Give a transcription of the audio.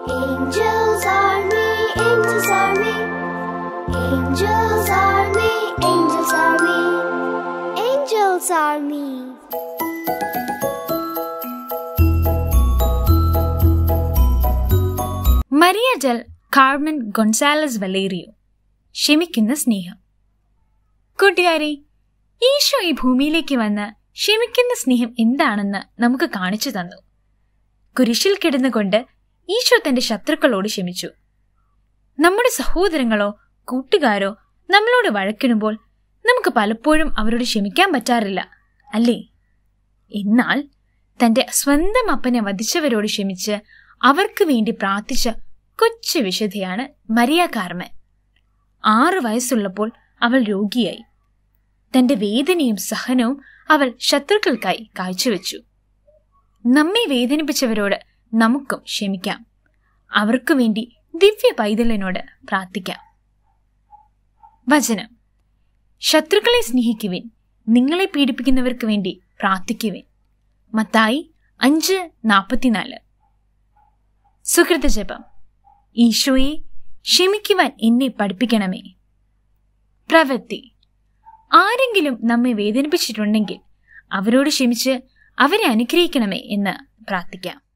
Angels army, angels army. Angels army, angels army. Angels army. Maria Del Carmen Gonzalez Valerio ക്ഷമിക്കുന്ന സ്നേഹം കൂട്ടുകാരെ ഈശോ ഈ ഭൂമിയിലേക്ക് വന്ന് ക്ഷമിക്കുന്ന സ്നേഹം എന്താണെന്ന് നമുക്ക് കാണിച്ചു തന്നു കുരിശിൽ കിടന്നുകൊണ്ട് ഈശോ തന്റെ ശത്രുക്കളോട് ക്ഷമിച്ചു നമ്മുടെ സഹോദരങ്ങളോ കൂട്ടുകാരോ നമ്മളോട് വഴക്കിടുമ്പോൾ നമുക്ക് പലപ്പോഴും അവരോട് ക്ഷമിക്കാൻ പറ്റാറില്ല അല്ലേ എന്നാൽ തന്റെ സ്വന്തം അപ്പനെ വധിച്ചവരോട് ക്ഷമിച്ച് അവർക്ക് വേണ്ടി പ്രാർത്ഥിച്ച കൊച്ചു വിശുദ്ധയാണ് മരിയ കാർമൻ ആറു വയസ്സുള്ളപ്പോൾ അവൾ രോഗിയായി തന്റെ വേദനയും സഹനവും അവൾ ശത്രുക്കൾക്കായി കാഴ്ചവെച്ചു നമ്മെ വേദനിപ്പിച്ചവരോട് നമുക്കും ക്ഷമിക്കാം അവർക്കു വേണ്ടി ദിവ്യ പൈതലിനോട് പ്രാർത്ഥിക്കാം വചനം ശത്രുക്കളെ സ്നേഹിക്കുവിൻ നിങ്ങളെ പീഡിപ്പിക്കുന്നവർക്ക് വേണ്ടി പ്രാർത്ഥിക്കുവിൻ മത്തായി അഞ്ച് നാൽപ്പത്തിനാല് സുഹൃത ജപം ഈശോയെ ക്ഷമിക്കുവാൻ എന്നെ പഠിപ്പിക്കണമേ പ്രവൃത്തി ആരെങ്കിലും നമ്മെ വേദനിപ്പിച്ചിട്ടുണ്ടെങ്കിൽ അവരോട് ക്ഷമിച്ച് അവരെ അനുഗ്രഹിക്കണമേ എന്ന് പ്രാർത്ഥിക്കാം